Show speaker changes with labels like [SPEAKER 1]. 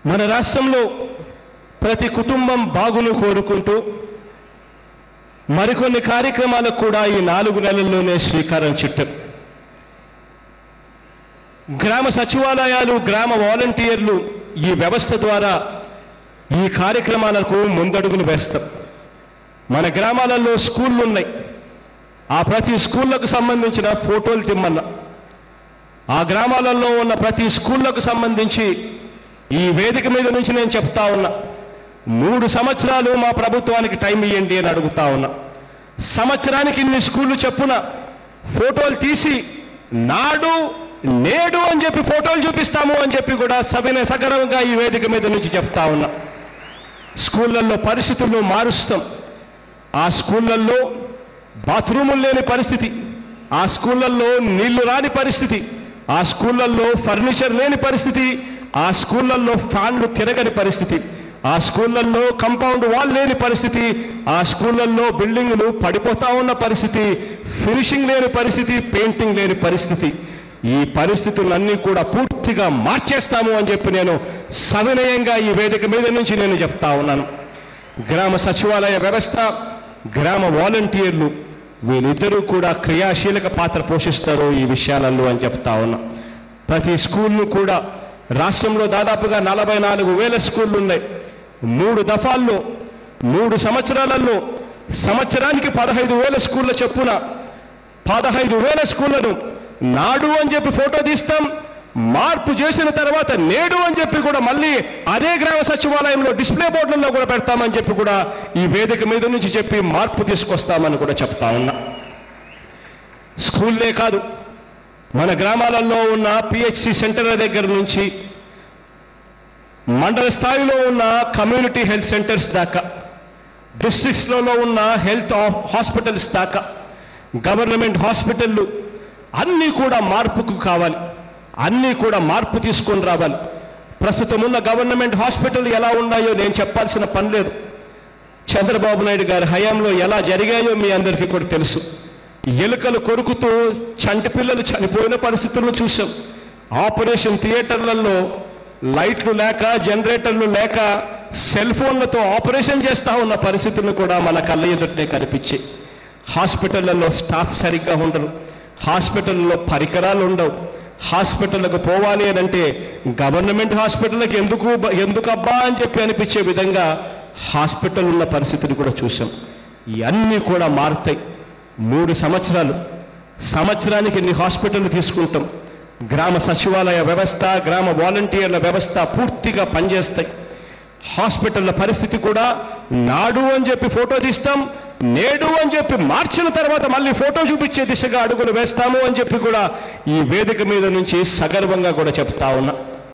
[SPEAKER 1] మన రాష్ట్రంలో ప్రతి కుటుంబం బాగును కోరుకుంటూ మరికొన్ని కార్యక్రమాలకు కూడా ఈ నాలుగు నెలల్లోనే శ్రీకారం చుట్టాం గ్రామ సచివాలయాలు గ్రామ వాలంటీర్లు ఈ వ్యవస్థ ద్వారా ఈ కార్యక్రమాలకు ముందడుగులు వేస్తాం మన గ్రామాలలో స్కూళ్ళు ఉన్నాయి ఆ ప్రతి స్కూళ్ళకు సంబంధించిన ఫోటోలు తిమ్మన్నా ఆ గ్రామాలలో ఉన్న ప్రతి స్కూళ్ళకు సంబంధించి ఈ వేదిక మీద నుంచి నేను చెప్తా ఉన్నా మూడు సంవత్సరాలు మా ప్రభుత్వానికి టైం ఇవ్వండి అని అడుగుతా ఉన్నా సంవత్సరానికి ఇన్ని స్కూళ్ళు చెప్పున ఫోటోలు తీసి నాడు నేడు అని చెప్పి ఫోటోలు చూపిస్తాము అని చెప్పి కూడా సవిన సగర్వంగా ఈ వేదిక మీద నుంచి చెప్తా ఉన్నా స్కూళ్ళల్లో పరిస్థితులను మారుస్తాం ఆ స్కూళ్ళల్లో బాత్రూములు లేని పరిస్థితి ఆ స్కూళ్ళల్లో నీళ్లు రాని పరిస్థితి ఆ స్కూళ్ళల్లో ఫర్నిచర్ లేని పరిస్థితి ఆ స్కూళ్ళల్లో ఫ్యాన్లు తిరగని పరిస్థితి ఆ స్కూళ్ళల్లో కంపౌండ్ వాల్ లేని పరిస్థితి ఆ స్కూళ్ళల్లో బిల్డింగులు పడిపోతా ఉన్న పరిస్థితి ఫినిషింగ్ లేని పరిస్థితి పెయింటింగ్ లేని పరిస్థితి ఈ పరిస్థితులన్నీ కూడా పూర్తిగా మార్చేస్తాము అని చెప్పి నేను సవినయంగా ఈ వేదిక మీద నుంచి నేను చెప్తా ఉన్నాను గ్రామ సచివాలయ వ్యవస్థ గ్రామ వాలంటీర్లు వీళ్ళిద్దరూ కూడా క్రియాశీలక పాత్ర పోషిస్తారు ఈ విషయాలలో అని చెప్తా ఉన్నా ప్రతి స్కూల్ను కూడా రాష్ట్రంలో దాదాపుగా నలభై నాలుగు వేల స్కూళ్ళు ఉన్నాయి మూడు దఫాల్లో మూడు సంవత్సరాలలో సంవత్సరానికి పదహైదు వేల స్కూళ్ళ చొప్పున పదహైదు వేల స్కూళ్లను నాడు అని చెప్పి ఫోటో తీస్తాం మార్పు చేసిన తర్వాత నేడు అని చెప్పి కూడా మళ్ళీ అదే గ్రామ సచివాలయంలో డిస్ప్లే బోర్డులలో కూడా పెడతామని చెప్పి కూడా ఈ వేదిక మీద నుంచి చెప్పి మార్పు తీసుకొస్తామని కూడా చెప్తా ఉన్నా స్కూల్లే కాదు మన గ్రామాలలో ఉన్న పిహెచ్సి సెంటర్ల దగ్గర నుంచి మండల స్థాయిలో ఉన్న కమ్యూనిటీ హెల్త్ సెంటర్స్ దాకా డిస్ట్రిక్ట్స్లలో ఉన్న హెల్త్ హాస్పిటల్స్ దాకా గవర్నమెంట్ హాస్పిటళ్ళు అన్నీ కూడా మార్పుకు కావాలి అన్నీ కూడా మార్పు తీసుకొని రావాలి ప్రస్తుతం ఉన్న గవర్నమెంట్ హాస్పిటల్ ఎలా ఉన్నాయో నేను చెప్పాల్సిన పని లేదు చంద్రబాబు నాయుడు గారి హయాంలో ఎలా జరిగాయో మీ అందరికీ కూడా తెలుసు ఎలుకలు కొరుకుతూ చంటి పిల్లలు చనిపోయిన పరిస్థితులను చూసాం ఆపరేషన్ థియేటర్లలో లైట్లు లేక జనరేటర్లు లేక సెల్ ఫోన్లతో ఆపరేషన్ చేస్తా ఉన్న పరిస్థితులు కూడా మన కళ్ళ ఎదుటే కనిపించాయి హాస్పిటళ్లలో స్టాఫ్ సరిగ్గా ఉండరు హాస్పిటల్లో పరికరాలు ఉండవు హాస్పిటల్కి పోవాలి అని అంటే గవర్నమెంట్ హాస్పిటల్కి ఎందుకు ఎందుకు అబ్బా అని చెప్పి అనిపించే విధంగా హాస్పిటల్ ఉన్న పరిస్థితిని కూడా చూసాం ఇవన్నీ కూడా మారుతాయి మూడు సంవత్సరాలు సంవత్సరానికి ఎన్ని హాస్పిటల్ తీసుకుంటాం గ్రామ సచివాలయ వ్యవస్థ గ్రామ వాలంటీర్ల వ్యవస్థ పూర్తిగా పనిచేస్తాయి హాస్పిటల్ల పరిస్థితి కూడా నాడు అని చెప్పి ఫోటో తీస్తాం నేడు అని చెప్పి మార్చిన తర్వాత మళ్ళీ ఫోటో చూపించే దిశగా అడుగులు వేస్తాము అని చెప్పి కూడా ఈ వేదిక మీద నుంచి సగర్వంగా కూడా చెప్తా ఉన్నా